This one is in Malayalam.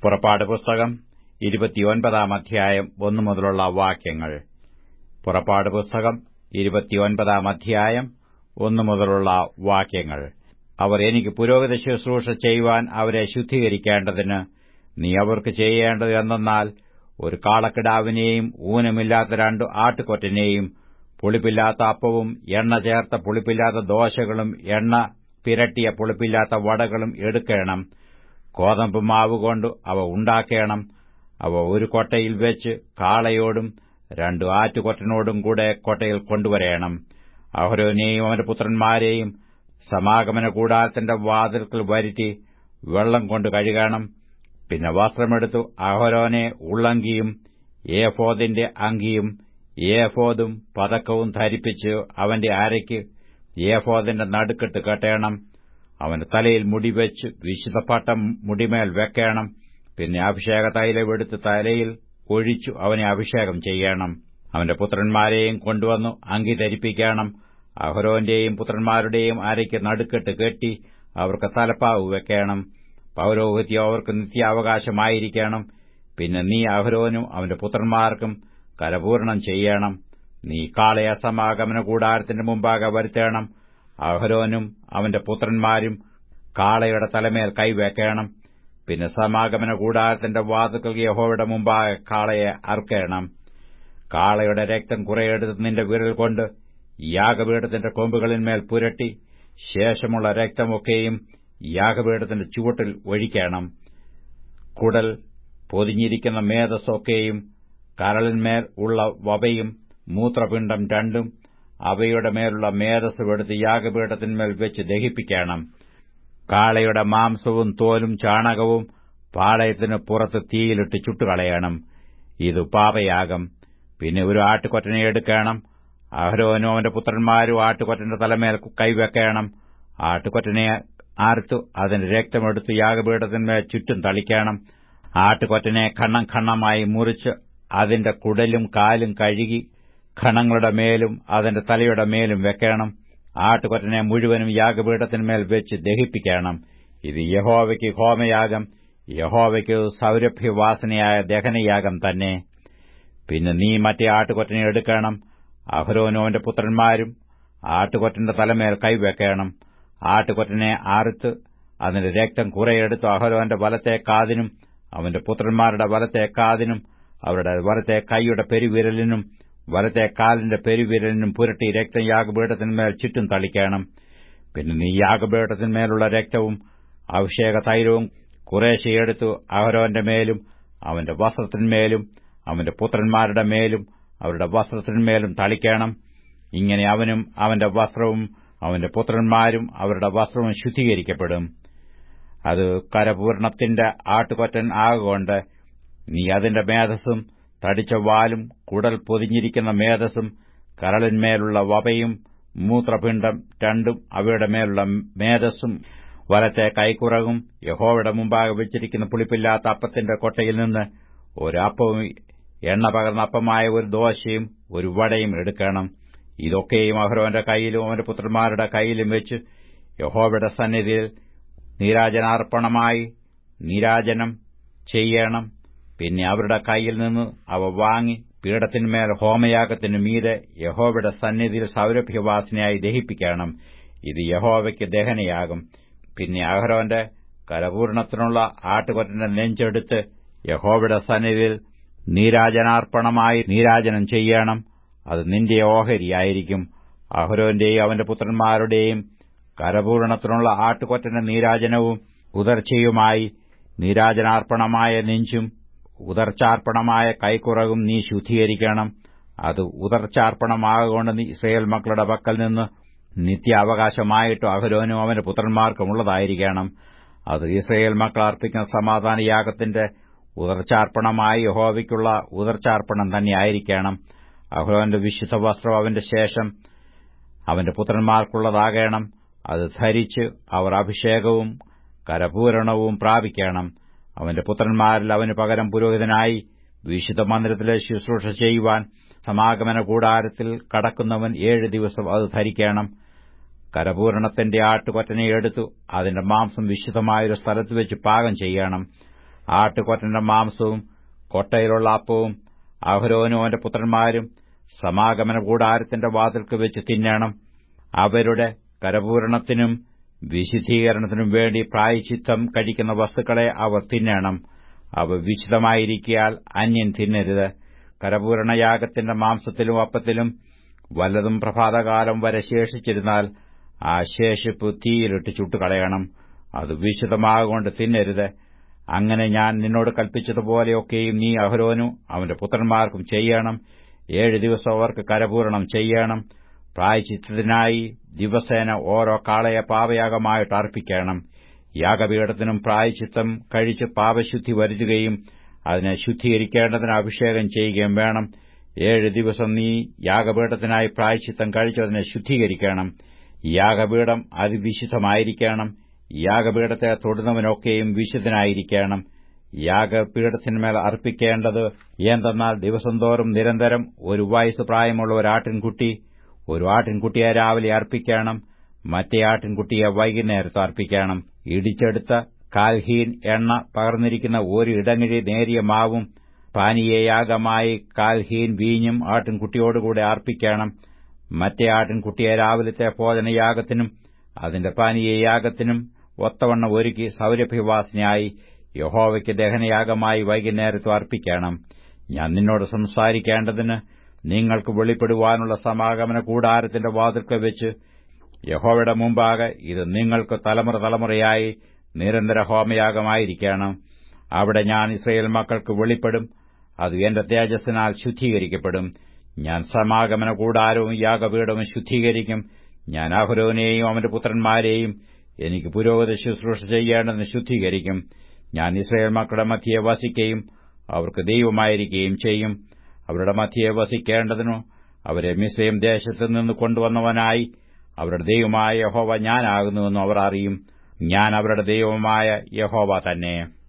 പുറപ്പാട് പുസ്തകം ഇരുപത്തിയൊൻപതാം അധ്യായം ഒന്നു മുതലുള്ള വാക്യങ്ങൾ പുറപ്പാട് പുസ്തകം ഇരുപത്തിയൊൻപതാം അധ്യായം ഒന്നു മുതലുള്ള വാക്യങ്ങൾ അവർ എനിക്ക് പുരോഹിത ശുശ്രൂഷ ചെയ്യുവാൻ അവരെ ശുദ്ധീകരിക്കേണ്ടതിന് നീ അവർക്ക് ചെയ്യേണ്ടത് എന്തെന്നാൽ ഒരു കാളക്കിടാവിനെയും ഊനമില്ലാത്ത രണ്ട് ആട്ടുകൊറ്റനെയും പുളിപ്പില്ലാത്ത അപ്പവും എണ്ണ ചേർത്ത പുളിപ്പില്ലാത്ത ദോശകളും എണ്ണ പിരട്ടിയ പുളിപ്പില്ലാത്ത വടകളും എടുക്കണം ഗോതമ്പ് മാവ് കൊണ്ട് അവ ഉണ്ടാക്കേണം അവ ഒരു കൊട്ടയിൽ വെച്ച് കാളയോടും രണ്ടു ആറ്റുകൊറ്റനോടും കൂടെ കൊട്ടയിൽ കൊണ്ടുവരേണം അഹരോനെയും അവന്റെ പുത്രന്മാരെയും സമാഗമന കൂടാരത്തിന്റെ വാതിൽക്കൽ വരുത്തി വെള്ളം കൊണ്ട് കഴുകണം പിന്നെ വസ്ത്രമെടുത്തു അഹരോനെ ഉള്ളങ്കിയും ഏഫോദിന്റെ അങ്കിയും ഏഫോദും പതക്കവും ധരിപ്പിച്ച് അവന്റെ അരയ്ക്ക് ഏഫോദിന്റെ നടുക്കെട്ട് കെട്ടേണം അവന്റെ തലയിൽ മുടിവെച്ച് വിശുദ്ധപ്പട്ടം മുടിമേൽ വെക്കണം പിന്നെ അഭിഷേക തൈലമെടുത്ത് തലയിൽ ഒഴിച്ചു അവനെ അഭിഷേകം ചെയ്യണം അവന്റെ പുത്രന്മാരെയും കൊണ്ടുവന്നു അങ്കി ധരിപ്പിക്കണം അഹരോന്റെയും പുത്രന്മാരുടെയും അരയ്ക്ക് നടുക്കെട്ട് കെട്ടി അവർക്ക് തലപ്പാവ് വെക്കണം പൌരോഹിത്യം അവർക്ക് നിത്യാവകാശമായിരിക്കണം പിന്നെ നീ അഹരോനും അവന്റെ പുത്രന്മാർക്കും കരപൂർണം ചെയ്യണം നീ കാളയ സമാഗമന കൂടാരത്തിന്റെ മുമ്പാകെ വരുത്തേണം അഹരോനും അവന്റെ പുത്രന്മാരും കാളയുടെ തലമേൽ കൈവെക്കണം പിന്നെ സമാഗമന കൂടാരത്തിന്റെ വാതുക്കൾ യഹോയുടെ മുമ്പാകെ കാളയെ അർക്കണം കാളയുടെ രക്തം കുറെയെടുത്ത് നിന്റെ വിരൽ കൊണ്ട് യാഗപീഠത്തിന്റെ കൊമ്പുകളിന്മേൽ പുരട്ടി ശേഷമുള്ള രക്തമൊക്കെയും യാഗപീഠത്തിന്റെ ചുവട്ടിൽ ഒഴിക്കണം കുടൽ പൊതിഞ്ഞിരിക്കുന്ന മേധസ്സൊക്കെയും കരളിന്മേൽ ഉള്ള വവയും മൂത്രപിണ്ഡം രണ്ടും അവയുടെ മേലുള്ള മേധസ്സും എടുത്ത് യാഗപീഠത്തിന്മേൽ വെച്ച് ദഹിപ്പിക്കണം കാളയുടെ മാംസവും തോലും ചാണകവും പാളയത്തിന് പുറത്ത് തീയിലിട്ട് ചുട്ടുകളയണം ഇത് പാപയാഗം പിന്നെ ഒരു ആട്ടുകൊറ്റനെ എടുക്കണം അഹരോനും അവന്റെ പുത്രന്മാരും ആട്ടുകൊറ്റന്റെ തലമേൽ കൈവെക്കണം ആട്ടുകൊറ്റനെ ആർത്തു അതിന്റെ രക്തമെടുത്ത് യാഗപീഠത്തിന്മേൽ ചുറ്റും തളിക്കണം ആട്ടുകൊറ്റനെ ഖണ്ണം ഖണ്ണമായി മുറിച്ച് അതിന്റെ കുടലും കാലും കഴുകി ഖണങ്ങളുടെ മേലും അതിന്റെ തലയുടെ മേലും വെക്കണം ആട്ടുകൊറ്റനെ മുഴുവനും യാഗപീഠത്തിന്മേൽ വെച്ച് ദഹിപ്പിക്കണം ഇത് യഹോവയ്ക്ക് ഹോമയാഗം യഹോവയ്ക്ക് സൗരഭ്യവാസനയായ ദഹനയാഗം തന്നെ പിന്നെ നീ മറ്റേ ആട്ടുകൊറ്റനെ എടുക്കണം അഹരോനും അവന്റെ പുത്രന്മാരും ആട്ടുകൊറ്റന്റെ തലമേൽ കൈവെക്കണം ആട്ടുകൊറ്റനെ ആറുത്ത് അതിന്റെ രക്തം കുറെയെടുത്ത് അഹരോന്റെ വലത്തെ കാതിനും അവന്റെ പുത്രന്മാരുടെ വലത്തെ കാതിനും അവരുടെ വലത്തെ കൈയുടെ പെരുവിരലിനും വലത്തെ കാലിന്റെ പെരുവിരലിനും പുരട്ടി രക്തം യാഗപീഠത്തിന്മേൽ ചുറ്റും തളിക്കണം പിന്നെ നീ യാഗപീഠത്തിന്മേലുള്ള രക്തവും അഭിഷേക തൈലവും കുറേശ്ശെയെടുത്തു അഹരോന്റെ മേലും അവന്റെ വസ്ത്രത്തിന്മേലും അവന്റെ പുത്രന്മാരുടെ മേലും അവരുടെ വസ്ത്രത്തിന്മേലും തളിക്കണം ഇങ്ങനെ അവനും അവന്റെ വസ്ത്രവും അവന്റെ പുത്രന്മാരും അവരുടെ വസ്ത്രവും ശുദ്ധീകരിക്കപ്പെടും അത് കരപൂർണത്തിന്റെ ആട്ടുകൊറ്റൻ ആകൊണ്ട് നീ അതിന്റെ മേധസ്സും തടിച്ച വാലും കുടൽ പൊതിഞ്ഞിരിക്കുന്ന മേധസ്സും കരളിന്മേലുള്ള വപയും മൂത്രപിണ്ഡം രണ്ടും അവയുടെ മേലുള്ള മേധസ്സും വലത്തെ കൈക്കുറകും യഹോവയുടെ മുമ്പാകെ വെച്ചിരിക്കുന്ന പുളിപ്പില്ലാത്ത അപ്പത്തിന്റെ കൊട്ടയിൽ നിന്ന് ഒരപ്പവും എണ്ണ പകർന്ന അപ്പമായ ഒരു ദോശയും ഒരു വടയും എടുക്കണം ഇതൊക്കെയും അഹ്റോന്റെ കൈയിലും അവന്റെ പുത്രന്മാരുടെ കൈയിലും വെച്ച് യഹോവയുടെ സന്നിധിയിൽ നീരാജനാർപ്പണമായി നീരാജനം ചെയ്യണം പിന്നെ അവരുടെ കൈയിൽ നിന്ന് അവ വാങ്ങി പീഠത്തിന്മേൽ ഹോമയാഗത്തിനു മീതെ യഹോവയുടെ സന്നിധിയിൽ സൗരഭ്യവാസനയായി ദഹിപ്പിക്കണം ഇത് യഹോവയ്ക്ക് ദഹനയാകും പിന്നെ അഹ്റോന്റെ കരപൂർണത്തിനുള്ള ആട്ടുകൊറ്റന്റെ നെഞ്ചെടുത്ത് യഹോവയുടെ സന്നിധിയിൽ നീരാജനാർപ്പണമായി നീരാജനം ചെയ്യണം അത് നിന്റെ ഓഹരിയായിരിക്കും അഹ്റോന്റെയും അവന്റെ പുത്രന്മാരുടെയും കരപൂരണത്തിനുള്ള ആട്ടുകൊറ്റന്റെ നീരാജനവും ഉദർച്ചയുമായി നീരാജനാർപ്പണമായ നെഞ്ചും ഉദർച്ചാർപ്പണമായ കൈക്കുറകും നീ ശുദ്ധീകരിക്കണം അത് ഉദർച്ചാർപ്പണമാകൊണ്ട് നീ ഇസ്രയേൽ മക്കളുടെ പക്കൽ നിന്ന് നിത്യാവകാശമായിട്ട് അഹരോനും അവന്റെ പുത്രന്മാർക്കുമുള്ളതായിരിക്കണം അത് ഇസ്രയേൽ മക്കൾ അർപ്പിക്കുന്ന സമാധാനയാഗത്തിന്റെ ഉദർച്ചാർപ്പണമായി യഹോവയ്ക്കുള്ള ഉദർച്ചാർപ്പണം തന്നെയായിരിക്കണം അഹ്റോന്റെ വിശുദ്ധ വസ്ത്രം അവന്റെ ശേഷം അവന്റെ പുത്രന്മാർക്കുള്ളതാകണം അത് ധരിച്ച് അവർ അഭിഷേകവും കരപൂരണവും പ്രാപിക്കണം അവന്റെ പുത്രന്മാരിൽ അവന് പകരം പുരോഹിതനായി വിശുദ്ധ മന്ദിരത്തിലെ ശുശ്രൂഷ ചെയ്യുവാൻ സമാഗമന കൂടാരത്തിൽ കടക്കുന്നവൻ ഏഴ് ദിവസം അത് ധരിക്കണം കരപൂരണത്തിന്റെ ആട്ടുകൊറ്റനെ എടുത്തു അതിന്റെ മാംസം വിശുദ്ധമായൊരു സ്ഥലത്ത് വെച്ച് പാകം ചെയ്യണം ആട്ടുകൊറ്റന്റെ മാംസവും കൊട്ടയിലുള്ള അപ്പവും അഹരോനും അവന്റെ പുത്രന്മാരും സമാഗമന കൂടാരത്തിന്റെ വാതിൽക്ക് വെച്ച് തിന്നണം അവരുടെ കരപൂരണത്തിനും വിശുദ്ധീകരണത്തിനും വേണ്ടി പ്രായച്ചിത്തം കഴിക്കുന്ന വസ്തുക്കളെ അവർ തിന്നണം അവ വിശുദ്ധമായിരിക്കിയാൽ അന്യൻ തിന്നരുത് കരപൂരണയാഗത്തിന്റെ മാംസത്തിലും അപ്പത്തിലും വല്ലതും പ്രഭാതകാലം വരെ ശേഷിച്ചിരുന്നാൽ ആ ശേഷിപ്പ് തീയിലിട്ട് ചുട്ടുകളയണം അത് വിശുദ്ധമാകൊണ്ട് തിന്നരുത് അങ്ങനെ ഞാൻ നിന്നോട് കൽപ്പിച്ചതുപോലെയൊക്കെയും നീ അഹരോനും അവന്റെ പുത്രന്മാർക്കും ചെയ്യണം ഏഴ് ദിവസം അവർക്ക് കരപൂരണം ചെയ്യണം പ്രായച്ചിത്തത്തിനായി ദിവസേന ഓരോ കാളയെ പാപയാഗമായിട്ട് അർപ്പിക്കണം യാഗപീഠത്തിനും പ്രായച്ചിത്തം കഴിച്ച് പാപശുദ്ധി വരുത്തുകയും അതിനെ ശുദ്ധീകരിക്കേണ്ടതിന് അഭിഷേകം ചെയ്യുകയും വേണം ഏഴ് ദിവസം നീ യാഗപീഠത്തിനായി പ്രായച്ചിത്തം കഴിച്ചതിനെ ശുദ്ധീകരിക്കണം യാഗപീഠം അതിവിശുദ്ധമായിരിക്കണം യാഗപീഠത്തെ തൊടുന്നവനൊക്കെയും വിശുദ്ധനായിരിക്കണം യാഗപീഠത്തിന്മേൽ അർപ്പിക്കേണ്ടത് എന്തെന്നാൽ ദിവസം തോറും നിരന്തരം ഒരു വയസ്സ് പ്രായമുള്ള ഒരു ആട്ടിൻകുട്ടി ഒരു ആട്ടിൻകുട്ടിയെ രാവിലെ അർപ്പിക്കണം മറ്റേ ആട്ടിൻകുട്ടിയെ വൈകുന്നേരത്ത് അർപ്പിക്കണം ഇടിച്ചെടുത്ത കാൽഹീൻ എണ്ണ പകർന്നിരിക്കുന്ന ഒരു ഇടങ്ങിഴി നേരിയ മാവും പാനീയയാഗമായി കാൽഹീൻ വീഞ്ഞും ആട്ടിൻകുട്ടിയോടുകൂടെ അർപ്പിക്കണം മറ്റേ ആട്ടിൻകുട്ടിയെ രാവിലത്തെ ഭോജനയാഗത്തിനും അതിന്റെ പാനീയയാഗത്തിനും ഒത്തവണ്ണം ഒരുക്കി സൗരഭ്യവാസനയായി യഹോവയ്ക്ക് ദഹനയാഗമായി വൈകുന്നേരത്ത് അർപ്പിക്കണം ഞാൻ നിന്നോട് സംസാരിക്കേണ്ടതിന് നിങ്ങൾക്ക് വെളിപ്പെടുവാനുള്ള സമാഗമന കൂടാരത്തിന്റെ വാതിൽക്ക് വെച്ച് യഹോവയുടെ മുമ്പാകെ ഇത് നിങ്ങൾക്ക് തലമുറ തലമുറയായി നിരന്തര ഹോമയാഗമായിരിക്കണം അവിടെ ഞാൻ ഇസ്രയേൽ മക്കൾക്ക് വെളിപ്പെടും അത് എന്റെ തേജസ്സിനാൽ ശുദ്ധീകരിക്കപ്പെടും ഞാൻ സമാഗമന കൂടാരവും യാഗപീഠവും ശുദ്ധീകരിക്കും ഞാൻ അഹുരോനെയും അവന്റെ പുത്രന്മാരെയും എനിക്ക് പുരോഗതി ശുശ്രൂഷ ചെയ്യേണ്ടതിന് ശുദ്ധീകരിക്കും ഞാൻ ഇസ്രയേൽ മക്കളുടെ മധ്യയെ വസിക്കുകയും അവർക്ക് ദൈവമായിരിക്കുകയും ചെയ്യും അവരുടെ മധ്യയെ വസിക്കേണ്ടതിനു അവരെ മിസ്രൈം ദേശത്ത് നിന്ന് കൊണ്ടുവന്നവനായി അവരുടെ ദൈവമായ യഹോവ ഞാനാകുന്നുവെന്ന് അവർ അറിയും ഞാൻ അവരുടെ ദൈവമായ യഹോവ തന്നെ